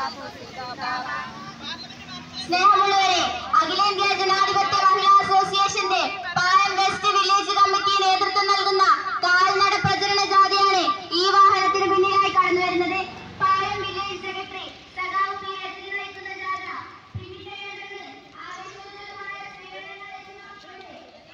സ്നേഹമുള്ളവരെ അഖിലേന്ത്യാ ജനാധിപത്യ മഹിളാ അസോസിയേഷന്റെ പായം വെസ്റ്റ് വില്ലേജ് കമ്മിറ്റി നേതൃത്വം നൽകുന്ന കാൽനട പ്രചരണ ജാഥയാണ് ഈ വാഹനത്തിന് പിന്നിലായി കടന്നു വരുന്നത് പായം വില്ലേജ് സെക്രട്ടറി സഖാവ് പി രജനി നയിക്കുന്ന ജാഥ പിന്നിലെ കണ്ടത് ആവേശോജ്വലമായ സ്വീകരണങ്ങൾ ഏറ്റുവാങ്ങിക്കൊണ്ട്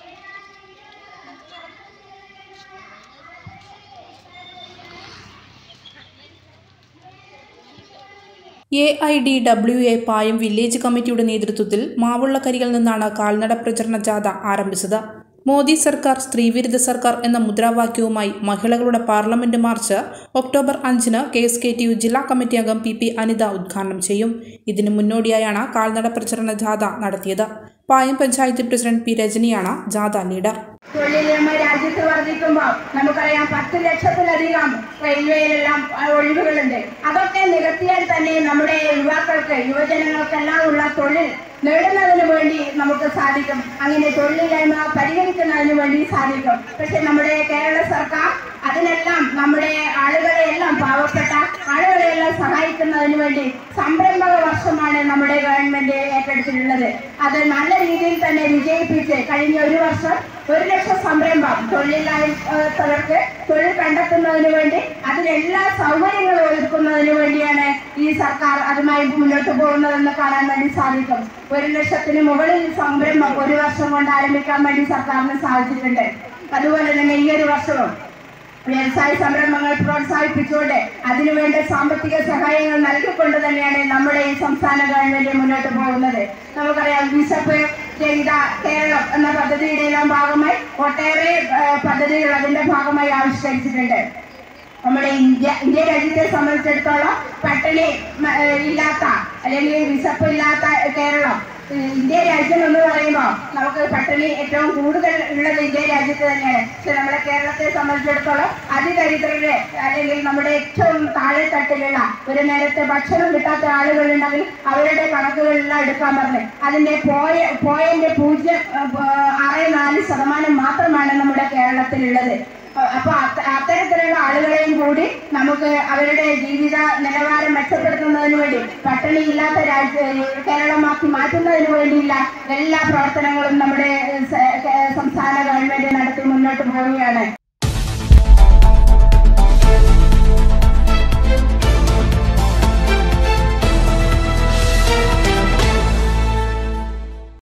A I D W A Payam village കമ്മിറ്റിയുടെ നേതൃത്വത്തിൽ മാവുള്ളക്കരിയിൽ നിന്നാണ് കാൽനട പ്രചരണ ജാഥ ആരംഭിച്ചത് മോദി സർക്കാർ സ്ത്രീവിരുദ്ധ സർക്കാർ എന്ന മുദ്രാവാക്യവുമായി മഹിളകളുടെ പാർലമെന്റ് മാർച്ച് ഒക്ടോബർ അഞ്ചിന് K S K T U ജില്ലാ കമ്മിറ്റി അംഗം പി പി അനിത ഉദ്ഘാടനം ചെയ്യും ഇതിനു മുന്നോടിയായാണ് കാൽനട പ്രചരണ ജാഥ നടത്തിയത് പായം പഞ്ചായത്ത് പ്രസിഡന്റ് പി രജനിയാണ് ജാഥ ലീഡർ തൊഴിലില്ലായ്മ രാജ്യത്ത് വർദ്ധിക്കുമ്പോൾ നമുക്കറിയാം പത്ത് ലക്ഷത്തിലധികം റെയിൽവേയിലെല്ലാം ആ, ഒഴിവുകളുണ്ട് അതൊക്കെ നികത്തിയാൽ തന്നെ നമ്മുടെ യുവാക്കൾക്ക് യുവജനങ്ങൾക്കെല്ലാം ഉള്ള തൊഴിൽ നേടുന്നതിന് വേണ്ടി നമുക്ക് സാധിക്കും അങ്ങനെ തൊഴിലില്ലായ്മ പരിഹരിക്കുന്നതിന് വേണ്ടി സാധിക്കും പക്ഷെ നമ്മുടെ കേരള സർക്കാർ അതിനെല്ലാം നമ്മുടെ ആളുകളെയെല്ലാം പാവപ്പെട്ട ആളുകളെയെല്ലാം സഹായിക്കുന്നതിന് വേണ്ടി സംരംഭക വർഷമാണ് നമ്മുടെ ഗവൺമെന്റ് ഏറ്റെടുത്തിട്ടുള്ളത് അത് നല്ല രീതിയിൽ തന്നെ വിജയിപ്പിച്ച് കഴിഞ്ഞ ഒരു വർഷം ഒരു ലക്ഷം സംരംഭം തൊഴിലില്ലാത്തവർക്ക് തൊഴിൽ കണ്ടെത്തുന്നതിന് വേണ്ടി അതിനെല്ലാ സൗകര്യങ്ങളും ഒരുക്കുന്നതിന് വേണ്ടിയാണ് ഈ സർക്കാർ അതുമായി മുന്നോട്ട് പോകുന്നതെന്ന് കാണാൻ വേണ്ടി സാധിക്കും ഒരു ലക്ഷത്തിന് മുകളിൽ സംരംഭം ഒരു വർഷം കൊണ്ട് ആരംഭിക്കാൻ വേണ്ടി സർക്കാരിന് സാധിച്ചിട്ടുണ്ട് അതുപോലെ തന്നെ ഈ ഒരു വർഷവും വ്യവസായ സംരംഭങ്ങൾ പ്രോത്സാഹിപ്പിച്ചുകൊണ്ട് അതിനുവേണ്ട സാമ്പത്തിക സഹായങ്ങൾ നൽകിക്കൊണ്ട് തന്നെയാണ് നമ്മുടെ ഈ സംസ്ഥാന ഗവൺമെന്റ് മുന്നോട്ട് പോകുന്നത് നമുക്കറിയാം ബിഷപ്പ് ചെയ്ത കേരളം എന്ന പദ്ധതിയുടെ എല്ലാം ഭാഗമായി ഒട്ടേറെ ഏഹ്, പദ്ധതികൾ അതിന്റെ ഭാഗമായി ആവിഷ്കരിച്ചിട്ടുണ്ട് നമ്മുടെ ഇന്ത്യ ഇന്ത്യ രാജ്യത്തെ സംബന്ധിച്ചിടത്തോളം പട്ടിണി മ, ഏഹ്, ഇല്ലാത്ത അല്ലെങ്കിൽ വിശപ്പ് ഇല്ലാത്ത കേരളം ഏഹ്, ഇന്ത്യ രാജ്യം എന്ന് പറയുമ്പോൾ നമുക്ക് പട്ടിണി ഏറ്റവും കൂടുതൽ ഉള്ളത് ഇന്ത്യ രാജ്യത്ത് തന്നെയാണ് പക്ഷെ നമ്മുടെ കേരളത്തെ സംബന്ധിച്ചിടത്തോളം അതിദരിദ്രരെ അല്ലെങ്കിൽ നമ്മുടെ ഏറ്റവും താഴെത്തട്ടിലുള്ള ഒരു നേരത്തെ ഭക്ഷണം കിട്ടാത്ത ആളുകളുണ്ടെങ്കിൽ അവരുടെ കണക്കുകളെല്ലാം എടുക്കാൻ പറഞ്ഞു അതിന്റെ പോയ പോയിന്റ് പൂജ്യം ഏഹ്, ആറ് നാല് ശതമാനം മാത്രമാണ് നമ്മുടെ കേരളത്തിലുള്ളത് അപ്പൊ അത്ത- അത്തരത്തിലുള്ള ആളുകളെയും കൂടി നമുക്ക് അവരുടെ ജീവിത നിലവാരം മെച്ചപ്പെടുത്തുന്നതിന് വേണ്ടി പട്ടിണിയില്ലാത്ത രാജ്യ കേരളമാക്കി മാറ്റുന്നതിന് വേണ്ടിയുള്ള എല്ലാ പ്രവർത്തനങ്ങളും നമ്മുടെ ഏഹ്, സ- ഏഹ്, സംസ്ഥാന ഗവൺമെന്റ് നടത്തി മുന്നോട്ട് പോവുകയാണ്